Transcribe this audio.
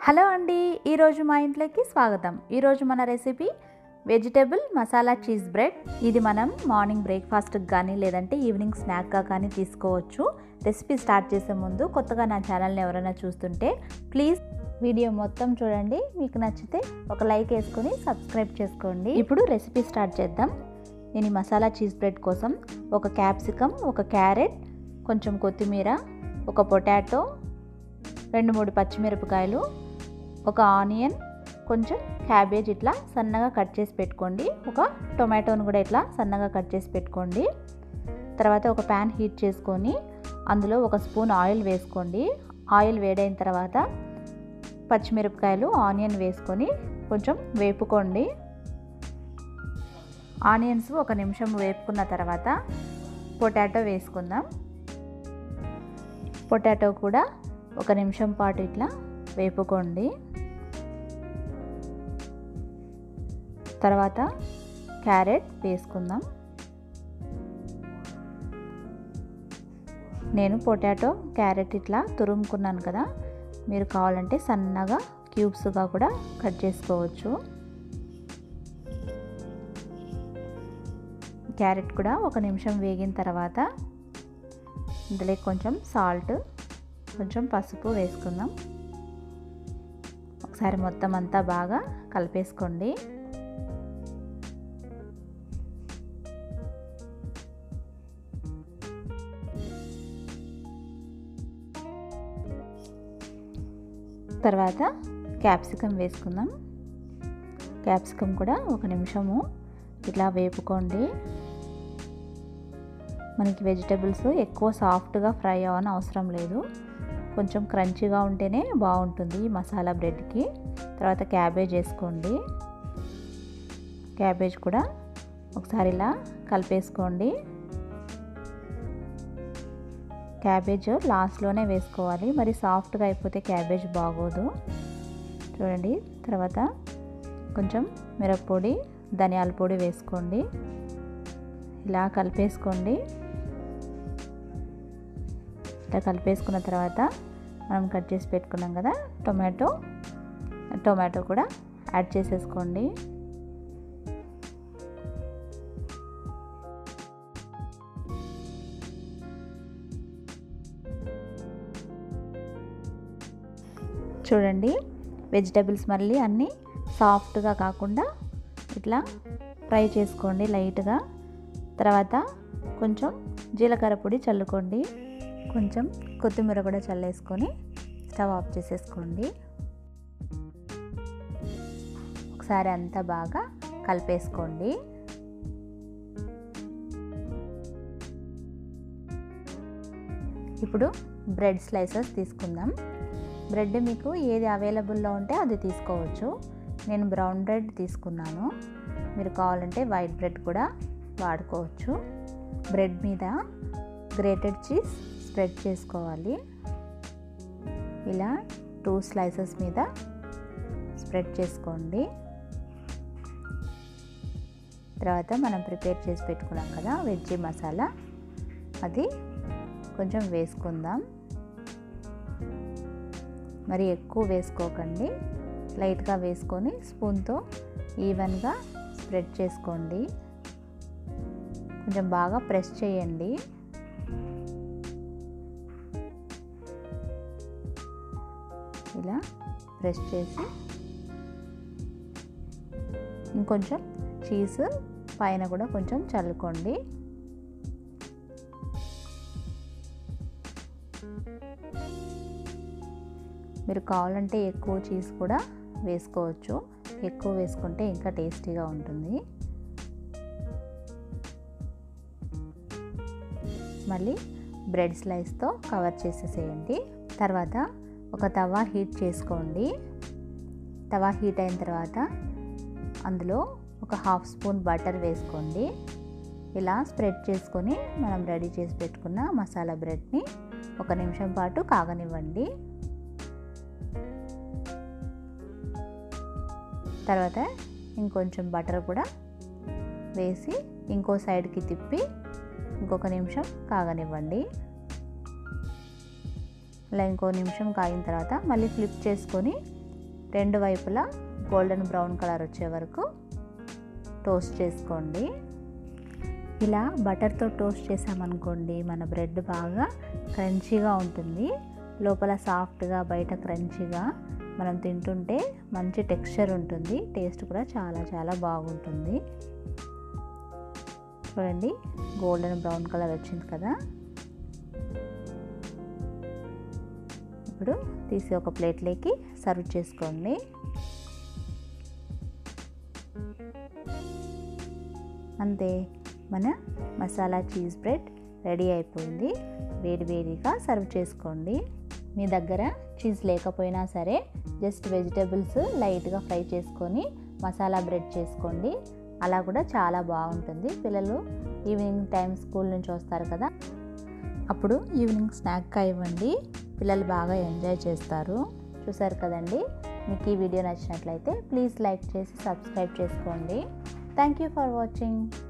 hello అండి ఈరోజు మా ఇంట్లోకి స్వాగతం ఈరోజు మన recipe vegetable masala cheese bread ఇది మనం మార్నింగ్ బ్రేక్ఫాస్ట్కి కానీ లేదంటే ఈవినింగ్ స్నాక్గా కానీ తీసుకోవచ్చు రెసిపీ స్టార్ట్ చేసే ముందు కొత్తగా నా ఛానల్ని ఎవరైనా చూస్తుంటే ప్లీజ్ వీడియో మొత్తం చూడండి మీకు నచ్చితే ఒక లైక్ వేసుకొని సబ్స్క్రైబ్ చేసుకోండి ఇప్పుడు రెసిపీ స్టార్ట్ చేద్దాం నేను ఈ మసాలా చీజ్ బ్రెడ్ కోసం ఒక క్యాప్సికమ్ ఒక క్యారెట్ కొంచెం కొత్తిమీర ఒక పొటాటో రెండు మూడు పచ్చిమిరపకాయలు ఒక ఆనియన్ కొంచెం క్యాబేజ్ ఇట్లా సన్నగా కట్ చేసి పెట్టుకోండి ఒక టొమాటోని కూడా ఇట్లా సన్నగా కట్ చేసి పెట్టుకోండి తర్వాత ఒక ప్యాన్ హీట్ చేసుకొని అందులో ఒక స్పూన్ ఆయిల్ వేసుకోండి ఆయిల్ వేడైన తర్వాత పచ్చిమిరపకాయలు ఆనియన్ వేసుకొని కొంచెం వేపుకోండి ఆనియన్స్ ఒక నిమిషం వేపుకున్న తర్వాత పొటాటో వేసుకుందాం పొటాటో కూడా ఒక నిమిషం పాటు ఇట్లా వేపుకోండి తర్వాత క్యారెట్ వేసుకుందాం నేను పొటాటో క్యారెట్ ఇట్లా తురుముకున్నాను కదా మీరు కావాలంటే సన్నగా క్యూబ్స్గా కూడా కట్ చేసుకోవచ్చు క్యారెట్ కూడా ఒక నిమిషం వేగిన తర్వాత ఇందులో కొంచెం సాల్ట్ కొంచెం పసుపు వేసుకుందాం ఒకసారి మొత్తం అంతా బాగా కలిపేసుకోండి తర్వాత క్యాప్సికమ్ వేసుకుందాం క్యాప్సికమ్ కూడా ఒక నిమిషము ఇట్లా వేపుకోండి మనకి వెజిటబుల్స్ ఎక్కువ సాఫ్ట్గా ఫ్రై అవ్వని అవసరం లేదు కొంచెం క్రంచీగా ఉంటేనే బాగుంటుంది ఈ మసాలా బ్రెడ్కి తర్వాత క్యాబేజ్ వేసుకోండి క్యాబేజ్ కూడా ఒకసారి ఇలా కలిపేసుకోండి క్యాబేజ్ లాస్ట్లోనే వేసుకోవాలి మరి సాఫ్ట్గా అయిపోతే క్యాబేజ్ బాగోదు చూడండి తర్వాత కొంచెం మిరప్పొడి ధనియాల పొడి వేసుకోండి ఇలా కలిపేసుకోండి ఇట్లా కలిపేసుకున్న తర్వాత మనం కట్ చేసి పెట్టుకున్నాం కదా టొమాటో టొమాటో కూడా యాడ్ చేసేసుకోండి చూడండి వెజిటబుల్స్ మళ్ళీ అన్నీ సాఫ్ట్గా కాకుండా ఇట్లా ఫ్రై చేసుకోండి లైట్గా తర్వాత కొంచెం జీలకర్ర పొడి చల్లుకోండి కొంచెం కొత్తిమీర కూడా చల్లేసుకొని స్టవ్ ఆఫ్ చేసేసుకోండి ఒకసారి అంతా బాగా కలిపేసుకోండి ఇప్పుడు బ్రెడ్ స్లైసెస్ తీసుకుందాం బ్రెడ్ మీకు ఏది అవైలబుల్లో ఉంటే అది తీసుకోవచ్చు నేను బ్రౌన్ బ్రెడ్ తీసుకున్నాను మీరు కావాలంటే వైట్ బ్రెడ్ కూడా వాడుకోవచ్చు బ్రెడ్ మీద గ్రేటెడ్ చీజ్ స్ప్రెడ్ చేసుకోవాలి ఇలా టూ స్లైసెస్ మీద స్ప్రెడ్ చేసుకోండి తర్వాత మనం ప్రిపేర్ చేసి పెట్టుకున్నాం కదా వెజ్ మసాలా అది కొంచెం వేసుకుందాం మరి ఎక్కువ వేసుకోకండి లైట్గా వేసుకొని స్పూన్తో ఈవెన్గా స్ప్రెడ్ చేసుకోండి కొంచెం బాగా ప్రెస్ చేయండి ఇలా ప్రెస్ చేసి ఇంకొంచెం చీజ్ పైన కూడా కొంచెం చల్లుకోండి మీరు కావాలంటే ఎక్కువ చీజ్ కూడా వేసుకోవచ్చు ఎక్కువ వేసుకుంటే ఇంకా టేస్టీగా ఉంటుంది మళ్ళీ బ్రెడ్ స్లైస్తో కవర్ చేసేసేయండి తర్వాత ఒక తవా హీట్ చేసుకోండి తవా హీట్ అయిన తర్వాత అందులో ఒక హాఫ్ స్పూన్ బటర్ వేసుకోండి ఇలా స్ప్రెడ్ చేసుకొని మనం రెడీ చేసి పెట్టుకున్న మసాలా బ్రెడ్ని ఒక నిమిషం పాటు కాగనివ్వండి తర్వాత ఇంకొంచెం బటర్ కూడా వేసి ఇంకో సైడ్కి తిప్పి ఇంకొక నిమిషం కాగనివ్వండి ఇలా ఇంకో నిమిషం కాగిన తర్వాత మళ్ళీ ఫ్లిప్ చేసుకొని రెండు వైపులా గోల్డెన్ బ్రౌన్ కలర్ వచ్చే వరకు టోస్ట్ చేసుకోండి ఇలా బటర్తో టోస్ట్ చేసామనుకోండి మన బ్రెడ్ బాగా క్రంచీగా ఉంటుంది లోపల సాఫ్ట్గా బయట క్రంచీగా మనం తింటుంటే మంచి టెక్స్చర్ ఉంటుంది టేస్ట్ కూడా చాలా చాలా బాగుంటుంది చూడండి గోల్డెన్ బ్రౌన్ కలర్ వచ్చింది కదా ఇప్పుడు తీసి ఒక ప్లేట్లోకి సర్వ్ చేసుకోండి అంతే మన మసాలా చీజ్ బ్రెడ్ రెడీ అయిపోయింది వేడి వేడిగా సర్వ్ చేసుకోండి మీ దగ్గర చీజ్ లేకపోయినా సరే జస్ట్ వెజిటేబుల్స్ లైట్గా ఫ్రై చేసుకొని మసాలా బ్రెడ్ చేసుకోండి అలా కూడా చాలా బాగుంటుంది పిల్లలు ఈవినింగ్ టైం స్కూల్ నుంచి వస్తారు కదా అప్పుడు ఈవినింగ్ స్నాక్గా ఇవ్వండి పిల్లలు బాగా ఎంజాయ్ చేస్తారు చూసారు కదండి మీకు ఈ వీడియో నచ్చినట్లయితే ప్లీజ్ లైక్ చేసి సబ్స్క్రైబ్ చేసుకోండి థ్యాంక్ యూ ఫర్ వాచింగ్